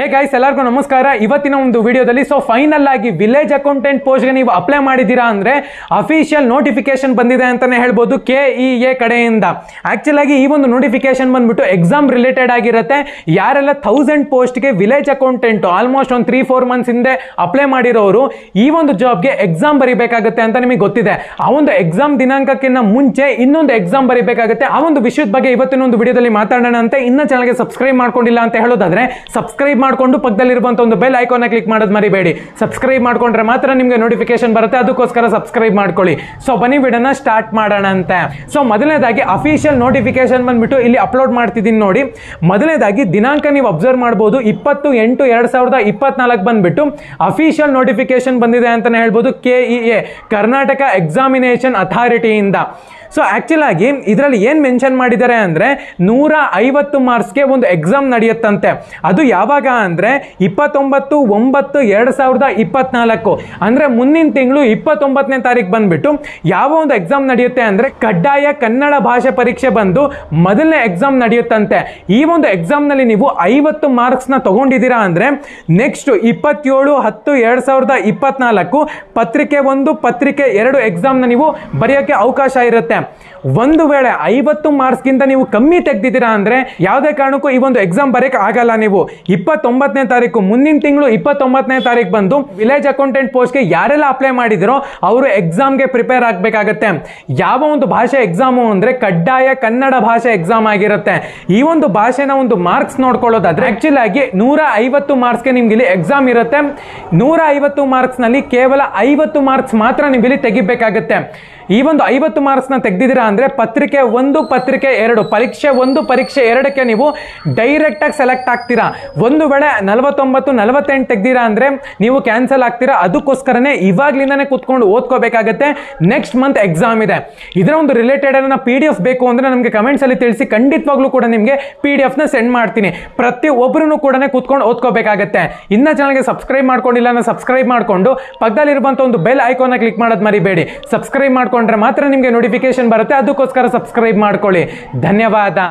hey guys ಎಲ್ಲರಿಗೂ ನಮಸ್ಕಾರ ಇವತ್ತಿನ ಒಂದು ವಿಡಿಯೋದಲ್ಲಿ ಸೊ ಫೈನಲ್ ಆಗಿ ವಿಲೇಜ್ ಅಕೌಂಟೆಂಟ್ ಪೋಸ್ಟ್ಗೆ ನೀವು ಅಪ್ಲೈ ಮಾಡಿದ್ದೀರಾ ಅಂದ್ರೆ ಅಫಿಷಿಯಲ್ ನೋಟಿಫಿಕೇಶನ್ ಬಂದಿದೆ ಅಂತಾನೆ ಹೇಳ್ಬೋದು ಕೆ ಇ ಎ ಕಡೆಯಿಂದ ಆಕ್ಚುಲ್ ಆಗಿ ಈ ಒಂದು ನೋಟಿಫಿಕೇಶನ್ ಬಂದ್ಬಿಟ್ಟು ಎಕ್ಸಾಮ್ ರಿಲೇಟೆಡ್ ಆಗಿರುತ್ತೆ ಯಾರೆಲ್ಲ ಥೌಸಂಡ್ ಪೋಸ್ಟ್ಗೆ ವಿಲೇಜ್ ಅಕೌಂಟೆಂಟ್ ಆಲ್ಮೋಸ್ಟ್ ಒಂದು ತ್ರೀ ಫೋರ್ ಮಂತ್ಸ್ ಹಿಂದೆ ಅಪ್ಲೈ ಮಾಡಿರೋರು ಈ ಒಂದು ಜಾಬ್ಗೆ ಎಕ್ಸಾಮ್ ಬರಿಬೇಕಾಗುತ್ತೆ ಅಂತ ನಿಮಗೆ ಗೊತ್ತಿದೆ ಆ ಒಂದು ಎಕ್ಸಾಮ್ ದಿನಾಂಕಕ್ಕಿಂತ ಮುಂಚೆ ಇನ್ನೊಂದು ಎಕ್ಸಾಮ್ ಬರಿಬೇಕಾಗುತ್ತೆ ಆ ಒಂದು ವಿಷಯದ ಬಗ್ಗೆ ಇವತ್ತಿನ ಒಂದು ವಿಡಿಯೋದಲ್ಲಿ ಮಾತಾಡೋಣ ಅಂತ ಇನ್ನ ಚಾನಲ್ಗೆ ಸಬ್ಸ್ಕ್ರೈಬ್ ಮಾಡ್ಕೊಂಡಿಲ್ಲ ಅಂತ ಹೇಳೋದಾದ್ರೆ ಸಬ್ಸ್ಕ್ರೈಬ್ ಮಾಡ್ಕೊಂಡು ಪಕ್ಕದಲ್ಲಿರುವಂತ ಒಂದು ಬೆಲ್ ಐಕಾನ್ ಕ್ಲಿಕ್ ಮಾಡೋದು ಮರಿಬೇಡಿ ಸಬ್ಸ್ಕ್ರೈಬ್ ಮಾಡ್ಕೊಂಡ್ರೆ ಮಾತ್ರ ನಿಮಗೆ ನೋಟಿಫಿಕೇಶನ್ ಬರುತ್ತೆ ಅದಕ್ಕೋಸ್ಕರ ಸಬ್ಸ್ಕ್ರೈಬ್ ಮಾಡ್ಕೊಳ್ಳಿ ಸೊ ಬನ್ನಿ ವಿಡಿಯೋನ ಸ್ಟಾರ್ಟ್ ಮಾಡೋಣ ಅಂತ ಸೊ ಮೊದಲನೇದಾಗಿ ಅಫಿಷಿಯಲ್ ನೋಟಿಫಿಕೇಶನ್ ಬಂದ್ಬಿಟ್ಟು ಇಲ್ಲಿ ಅಪ್ಲೋಡ್ ಮಾಡ್ತಿದ್ದೀನಿ ನೋಡಿ ಮೊದಲನೇದಾಗಿ ದಿನಾಂಕ ನೀವು ಅಬ್ಸರ್ವ್ ಮಾಡ್ಬೋದು ಇಪ್ಪತ್ತು ಎಂಟು ಎರಡ್ ಸಾವಿರದ ಇಪ್ಪತ್ನಾಲ್ಕು ಬಂದ್ಬಿಟ್ಟು ಅಫಿಷಿಯಲ್ ನೋಟಿಫಿಕೇಶನ್ ಬಂದಿದೆ ಅಂತಾನೆ ಹೇಳ್ಬೋದು K E A Karnataka examination ಅಥಾರಿಟಿಯಿಂದ ಸೊ ಆಕ್ಚುಲ್ ಆಗಿ ಇದರಲ್ಲಿ ಏನು ಮೆನ್ಷನ್ ಮಾಡಿದ್ದಾರೆ ಅಂದರೆ ನೂರ ಐವತ್ತು ಮಾರ್ಕ್ಸ್ಗೆ ಒಂದು ಎಕ್ಸಾಮ್ ನಡೆಯುತ್ತಂತೆ ಅದು ಯಾವಾಗ ಅಂದರೆ ಇಪ್ಪತ್ತೊಂಬತ್ತು ಒಂಬತ್ತು ಎರಡು ಸಾವಿರದ ಇಪ್ಪತ್ನಾಲ್ಕು ಅಂದರೆ ಮುಂದಿನ ತಿಂಗಳು ಇಪ್ಪತ್ತೊಂಬತ್ತನೇ ತಾರೀಕು ಬಂದ್ಬಿಟ್ಟು ಯಾವ ಒಂದು ಎಕ್ಸಾಮ್ ನಡೆಯುತ್ತೆ ಅಂದರೆ ಕಡ್ಡಾಯ ಕನ್ನಡ ಭಾಷೆ ಪರೀಕ್ಷೆ ಬಂದು ಮೊದಲನೇ ಎಕ್ಸಾಮ್ ನಡೆಯುತ್ತಂತೆ ಈ ಒಂದು ಎಕ್ಸಾಮ್ನಲ್ಲಿ ನೀವು ಐವತ್ತು ಮಾರ್ಕ್ಸ್ನ ತಗೊಂಡಿದ್ದೀರಾ ಅಂದರೆ ನೆಕ್ಸ್ಟ್ ಇಪ್ಪತ್ತೇಳು ಹತ್ತು ಎರಡು ಸಾವಿರದ ಇಪ್ಪತ್ನಾಲ್ಕು ಪತ್ರಿಕೆ ಒಂದು ಪತ್ರಿಕೆ ಎರಡು ಎಕ್ಸಾಮ್ನ ನೀವು ಬರೆಯೋಕ್ಕೆ ಅವಕಾಶ ಇರುತ್ತೆ ಒಂದು ವೇಳೆ ಐವತ್ತು ಮಾರ್ಕ್ಸ್ಗಿಂತ ನೀವು ಕಮ್ಮಿ ತೆಗ್ದಿದ್ದೀರಾ ಅಂದರೆ ಯಾವುದೇ ಕಾರಣಕ್ಕೂ ಈ ಒಂದು ಎಕ್ಸಾಮ್ ಬರೆಯಕ್ಕೆ ಆಗಲ್ಲ ನೀವು ಇಪ್ಪತ್ತೊಂಬತ್ತನೇ ತಾರೀಕು ಮುಂದಿನ ತಿಂಗಳು ಇಪ್ಪತ್ತೊಂಬತ್ತನೇ ತಾರೀಕು ಬಂದು ವಿಲೇಜ್ ಅಕೌಂಟೆಂಟ್ ಪೋಸ್ಟ್ಗೆ ಯಾರೆಲ್ಲ ಅಪ್ಲೈ ಮಾಡಿದಿರೋ ಅವರು ಎಕ್ಸಾಮ್ಗೆ ಪ್ರಿಪೇರ್ ಆಗಬೇಕಾಗತ್ತೆ ಯಾವ ಒಂದು ಭಾಷೆ ಎಕ್ಸಾಮು ಅಂದರೆ ಕಡ್ಡಾಯ ಕನ್ನಡ ಭಾಷೆ ಎಕ್ಸಾಮ್ ಆಗಿರುತ್ತೆ ಈ ಒಂದು ಭಾಷೆನ ಒಂದು ಮಾರ್ಕ್ಸ್ ನೋಡ್ಕೊಳ್ಳೋದಾದ್ರೆ ಆಕ್ಚುಲ್ ಆಗಿ ನೂರ ಐವತ್ತು ಮಾರ್ಕ್ಸ್ಗೆ ನಿಮ್ಗೆ ಇಲ್ಲಿ ಎಕ್ಸಾಮ್ ಇರುತ್ತೆ ನೂರ ಐವತ್ತು ಮಾರ್ಕ್ಸ್ನಲ್ಲಿ ಕೇವಲ ಐವತ್ತು ಮಾರ್ಕ್ಸ್ ಮಾತ್ರ ನೀವು ಇಲ್ಲಿ ತೆಗಿಬೇಕಾಗತ್ತೆ ಈ ಒಂದು ಐವತ್ತು ಮಾರ್ಕ್ಸ್ನ ತೆಗೆದಿದ್ದೀರಾ ಅಂದರೆ ಪತ್ರಿಕೆ ಒಂದು ಪತ್ರಿಕೆ ಎರಡು ಪರೀಕ್ಷೆ ಒಂದು ಪರೀಕ್ಷೆ ಎರಡಕ್ಕೆ ನೀವು ಡೈರೆಕ್ಟಾಗಿ ಸೆಲೆಕ್ಟ್ ಆಗ್ತೀರಾ ಒಂದು ವೇಳೆ ನಲವತ್ತೊಂಬತ್ತು ನಲವತ್ತೆಂಟು ತೆಗ್ದಿರಾ ಅಂದರೆ ನೀವು ಕ್ಯಾನ್ಸಲ್ ಆಗ್ತೀರಾ ಅದಕ್ಕೋಸ್ಕರನೇ ಇವಾಗ್ಲಿಂದನೇ ಕೂತ್ಕೊಂಡು ಓದ್ಕೋಬೇಕಾಗತ್ತೆ ನೆಕ್ಸ್ಟ್ ಮಂತ್ ಎಕ್ಸಾಮ್ ಇದೆ ಇದರ ಒಂದು ರಿಲೇಟೆಡ್ ಅನ್ನ ಪಿ ಡಿ ಎಫ್ ಬೇಕು ಅಂದರೆ ನಮಗೆ ಕಮೆಂಟ್ಸಲ್ಲಿ ತಿಳಿಸಿ ಖಂಡಿತವಾಗ್ಲೂ ಕೂಡ ನಿಮಗೆ ಪಿ ಡಿ ಎಫ್ನ ಸೆಂಡ್ ಮಾಡ್ತೀನಿ ಪ್ರತಿ ಒಬ್ಬರೂ ಕೂಡ ಕೂತ್ಕೊಂಡು ಓದ್ಕೋಬೇಕಾಗತ್ತೆ ಇನ್ನ ಚಾನಲ್ಗೆ ಸಬ್ಸ್ಕ್ರೈಬ್ ಮಾಡ್ಕೊಂಡಿಲ್ಲ ಅಂದ್ರೆ ಸಬ್ಸ್ಕ್ರೈಬ್ ಮಾಡಿಕೊಂಡು ಪಕ್ಕದಲ್ಲಿರುವಂಥ ಒಂದು ಬೆಲ್ ಐಕಾನ್ನ ಕ್ಲಿಕ್ ಮಾಡೋದು ಮರಿಬೇಡಿ ಸಬ್ಸ್ಕ್ರೈಬ್ ಮಾಡ್ಕೊಂಡ್ರೆ ಮಾತ್ರ ನಿಮಗೆ ನೋಟಿಫಿಕೇಶನ್ ಬರುತ್ತೆ ಅದಕ್ಕೋಸ್ಕರ ಸಬ್ಸ್ಕ್ರೈಬ್ ಮಾಡ್ಕೊಳ್ಳಿ ಧನ್ಯವಾದ